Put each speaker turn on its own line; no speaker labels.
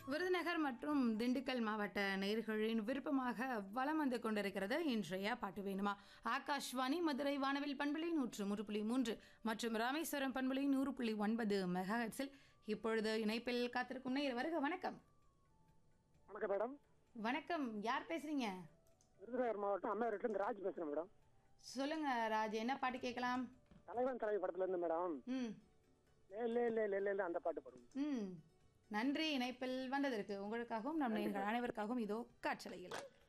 விருதுநகர் மற்றும் திண்டுக்கல் மாவட்ட நேயர்களின் விருப்பமாக வலம் வந்து கொண்டிருக்கிறது இன்றைய பாட்டு வேணுமா ஆகாஷ்வாணி மதுரை வானவில் பண்பலை நூற்று மூன்று புள்ளி மூன்று மற்றும் ராமேஸ்வரம் பண்பலை நூறு புள்ளி ஒன்பது மெகாஹெட்ஸில் இப்பொழுது இணைப்பில் காத்திருக்கும் நேயர் வருக வணக்கம்
வணக்கம் மேடம்
வணக்கம் யார் பேசுறீங்க
விருதுநகர் மாவட்டம் அம்மையார்கிட்ட ராஜ் பேசுறேன் மேடம்
சொல்லுங்க ராஜ் என்ன பாட்டு கேட்கலாம்
தலைவன் தலைவி படத்துல இருந்து மேடம்
ம்
லே லே லே லே லே லே அந்த பாட்டு பாடுங்க
ம் நன்றி இணைப்பில் வந்ததற்கு உங்களுக்காகவும் நம் நேயர்கள் அனைவருக்காகவும் இதோ காற்றலையில்